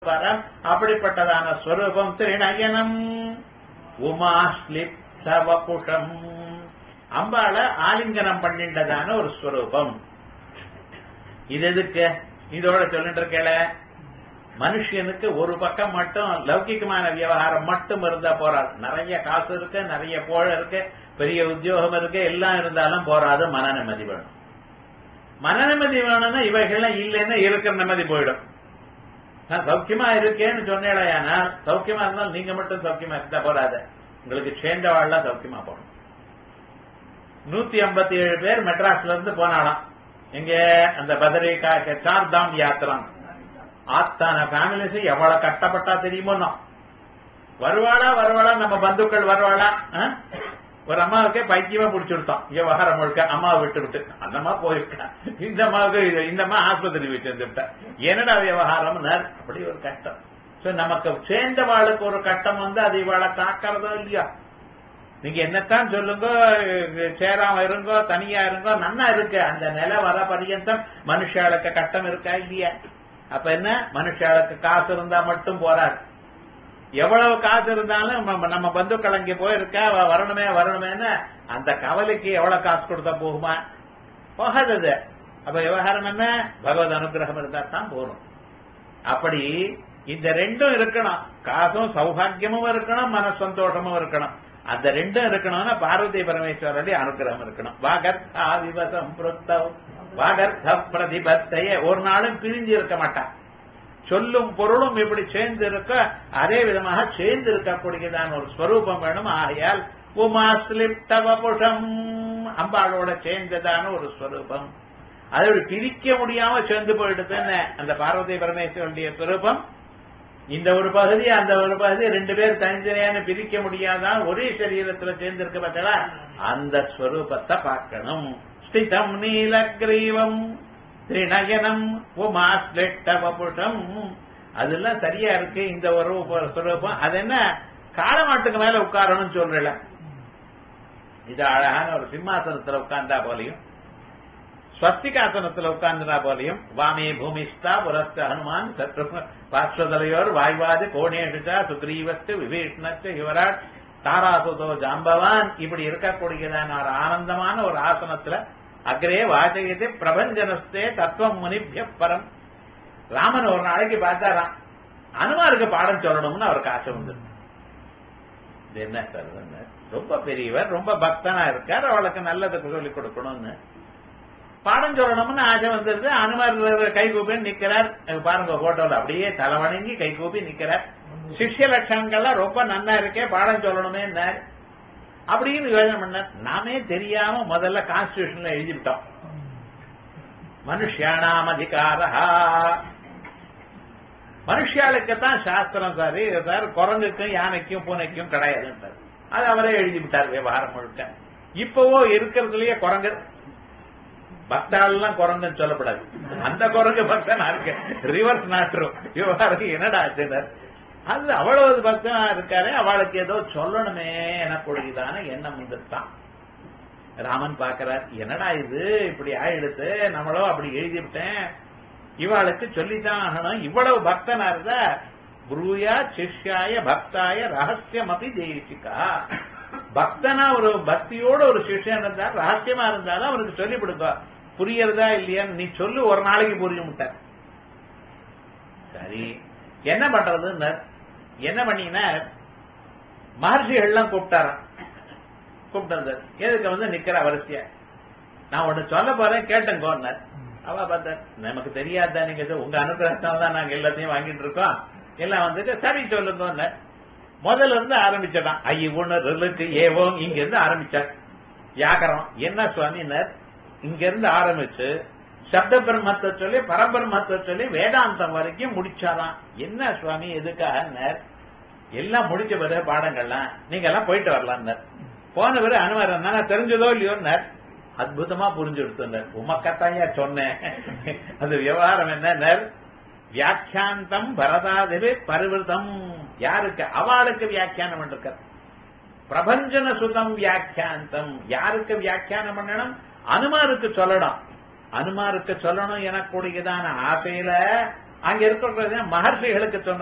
பரம் அப்படிப்பட்டதான ஸ்வரூபம் திரிநயனம் உமாஸ்லிப்தவபுஷம் அம்பாள ஆலிங்கனம் பண்ணிண்டதான ஒரு ஸ்வரூபம் இது எதுக்கு இதோட சொல்லிட்டு இருக்கல மனுஷனுக்கு ஒரு பக்கம் மட்டும் லௌகிகமான விவகாரம் மட்டும் இருந்தா போறாது நிறைய காசு இருக்கு நிறைய போழ இருக்கு பெரிய உத்தியோகம் இருக்கு எல்லாம் இருந்தாலும் போறாது மன நிம்மதி வேணும் மன நிம்மதி வேணும்னா இவைகள்லாம் இல்லைன்னா இருக்கிற நிம்மதி போயிடும் நான் சௌக்கியமா இருக்கேன்னு சொன்னேடையானா சௌக்கியமா இருந்தாலும் நீங்க மட்டும் சௌக்கியமா இருந்தா போறாது உங்களுக்கு சேர்ந்தவாள்லாம் சௌக்கியமா போகணும் நூத்தி ஐம்பத்தி ஏழு பேர் மெட்ராஸ்ல இருந்து போனாலாம் எங்க அந்த பதரி சார்தாம் யாத்திரம் ஆத்தான ஃபேமிலிஸ் எவ்வளவு கஷ்டப்பட்டா தெரியுமோ வருவாளா வருவாளா நம்ம பந்துக்கள் வருவாளா ஒரு அம்மாவுக்கே பைத்தியமா பிடிச்சிருத்தோம் விவகாரம் முழுக்க அம்மாவை விட்டு விட்டு அந்த அம்மா போயிருக்கா இந்த அம்மாவுக்கு இந்த அம்மா ஆஸ்பத்திரி விட்டு வந்துட்டா என்னடா விவகாரம் அப்படி ஒரு கஷ்டம் சோ நமக்கு சேர்ந்தவாளுக்கு ஒரு கஷ்டம் வந்து அது இவாளை தாக்கிறதோ இல்லையா நீங்க என்னத்தான் சொல்லுங்க சேராம இருங்கோ தனியா இருங்கோ நன்னா இருக்கு அந்த நிலை வர பரியந்தம் மனுஷாளுக்கு கட்டம் இருக்கா இல்லையா அப்ப என்ன மனுஷாளுக்கு காசு இருந்தா மட்டும் போறாது எவ்வளவு காசு இருந்தாலும் நம்ம பந்துக்கள் அங்கே போயிருக்கா வரணுமே வரணுமேன்னு அந்த கவலைக்கு எவ்வளவு காசு கொடுத்தா போகுமா போகாதது அப்ப விவகாரம் என்ன பகவத் அனுகிரகம் இருந்தா தான் போகணும் அப்படி இந்த ரெண்டும் இருக்கணும் காசும் சௌபாகியமும் இருக்கணும் மன சந்தோஷமும் இருக்கணும் அந்த ரெண்டும் இருக்கணும்னா பார்வதி பரமேஸ்வரனுடைய அனுகிரகம் இருக்கணும் வாகர்த்தா விவசம் புருத்தவ் வாகர்த்த பிரதிபத்தைய ஒரு நாளும் பிரிஞ்சு இருக்க மாட்டான் சொல்லும் பொருளும் இப்படி சேர்ந்து இருக்க அதே விதமாக சேர்ந்து இருக்கக்கூடியதான ஒரு ஸ்வரூபம் வேணும் ஆகையால் உமாஸ்லிப்தவபுஷம் அம்பாளோட சேர்ந்ததான ஒரு ஸ்வரூபம் அதோட பிரிக்க முடியாம சேர்ந்து போயிடுதுன்னு அந்த பார்வதி பரமேஸ்வரனுடைய ஸ்வரூபம் இந்த ஒரு பகுதி அந்த ஒரு பகுதி ரெண்டு பேர் தனித்தனியான பிரிக்க முடியாதான் ஒரே சரீரத்துல சேர்ந்து இருக்க பார்த்தா அந்த ஸ்வரூபத்தை பார்க்கணும் ஸ்திதம் நீலக்ரீவம் திரிநயனம் உமாஸ்லெட்டவபுஷம் அதெல்லாம் சரியா இருக்கு இந்த ஒரு ஸ்வரூபம் அது என்ன காலமாட்டுக்கு மேல உட்காரணும்னு சொல்றல இது அழகான ஒரு சிம்மாசனத்துல உட்கார்ந்தா போலையும் ஸ்வஸ்திகாசனத்துல உட்கார்ந்தா போலையும் வாமே பூமிஸ்தா புரஸ்த ஹனுமான் சத்ரு பார்ஸ்வதலையோர் வாய்வாது கோணேஷா சுக்ரீவஸ்து விபீஷ்ணத்து யுவராட் தாராசுதோ ஜாம்பவான் இப்படி இருக்கக்கூடியதான ஒரு ஆனந்தமான ஒரு ஆசனத்துல அக்ரே வாசகத்தை பிரபஞ்சனஸ்தே தத்துவம் முனிபிய பரம் ராமன் ஒரு நாளைக்கு பார்த்தாராம் அனுமாருக்கு பாடம் சொல்லணும்னு அவருக்கு ஆசை வந்து இது என்ன சார் ரொம்ப பெரியவர் ரொம்ப பக்தனா இருக்கார் அவளுக்கு நல்லதுக்கு சொல்லிக் கொடுக்கணும்னு பாடம் சொல்லணும்னு ஆசை வந்துருது அனுமார் கை கூப்பி நிக்கிறார் பாருங்க போட்டோல அப்படியே தலைவணங்கி கை கூப்பி நிக்கிறார் சிஷ்ய லட்சணங்கள்லாம் ரொம்ப நன்னா இருக்கே பாடம் சொல்லணுமே அப்படின்னு யோசனை பண்ண நாமே தெரியாம முதல்ல கான்ஸ்டியூஷன்ல எழுதிவிட்டோம் மனுஷியானாம் அதிகாரா மனுஷியாளுக்குத்தான் சாஸ்திரம் சாரி சார் குரங்குக்கும் யானைக்கும் பூனைக்கும் கிடையாது சார் அது அவரே எழுதிவிட்டார் விவகாரம் முழுக்க இப்பவோ இருக்கிறதுலயே குரங்கு பக்தாலாம் குரங்குன்னு சொல்லப்படாது அந்த குரங்கு பக்தனா இருக்கு ரிவர்ஸ் நாட்டுரும் விவகாரம் என்னடா ஆச்சுனர் அது அவ்வளவு பக்தனா இருக்காரு அவளுக்கு ஏதோ சொல்லணுமே எனக்குடையதான எண்ணம் வந்துட்டான் ராமன் பாக்கிறார் என்னடா இது இப்படி ஆயிடுத்து நம்மளோ அப்படி எழுதிவிட்டேன் இவாளுக்கு சொல்லித்தான் ஆகணும் இவ்வளவு பக்தனா இருந்தா புரூயா சிஷ்யாய பக்தாய ரகசியம் அப்படி தேசிக்கா பக்தனா ஒரு பக்தியோட ஒரு சிஷ்யன் இருந்தா ரகசியமா இருந்தாலும் அவனுக்கு சொல்லி கொடுக்க புரியறதா இல்லையான்னு நீ சொல்லு ஒரு நாளைக்கு புரிய முட்ட சரி என்ன பண்றதுன்னு என்ன பண்ணினா மகர்ஷிகள்லாம் கூப்பிட்டாராம் கூப்பிட்டு எதுக்கு வந்து நிக்கிற வரிசையா நான் ஒண்ணு சொல்ல போறேன் கேட்டேங்கோன்னார் அவ பார்த்தா நமக்கு தெரியாதா நீங்க உங்க அனுகிரகத்தால் தான் நாங்க எல்லாத்தையும் வாங்கிட்டு இருக்கோம் எல்லாம் வந்துட்டு சரி சொல்லுங்க முதல்ல இருந்து ஆரம்பிச்சதான் ஐய உணர்வுக்கு ஏவோம் இங்க இருந்து ஆரம்பிச்சார் வியாக்கரம் என்ன சுவாமினர் இங்க இருந்து ஆரம்பிச்சு சப்த பிரம்மத்தை சொல்லி பரபிரம்மத்தை சொல்லி வேதாந்தம் வரைக்கும் முடிச்சாராம் என்ன சுவாமி எதுக்காக எல்லாம் முடிச்ச பிறகு பாடங்கள்லாம் நீங்க எல்லாம் போயிட்டு வரலாம் போன பிறகு அனுமார் நான் தெரிஞ்சதோ இல்லையோ அற்புதமா புரிஞ்சு எடுத்தார் உமக்கத்தாயா சொன்னேன் அது விவகாரம் என்ன வியாக்கியாந்தம் பரதாதிரி பரிவிருத்தம் யாருக்கு அவளுக்கு வியாக்கியானம் பண்ணிருக்க பிரபஞ்சன சுதம் வியாக்கியாந்தம் யாருக்கு வியாக்கியானம் பண்ணணும் அனுமாருக்கு சொல்லணும் அனுமாருக்கு சொல்லணும் எனக்கூடியதான ஆசையில அங்க இருக்கிறது மகர்ஷிகளுக்கு சொன்ன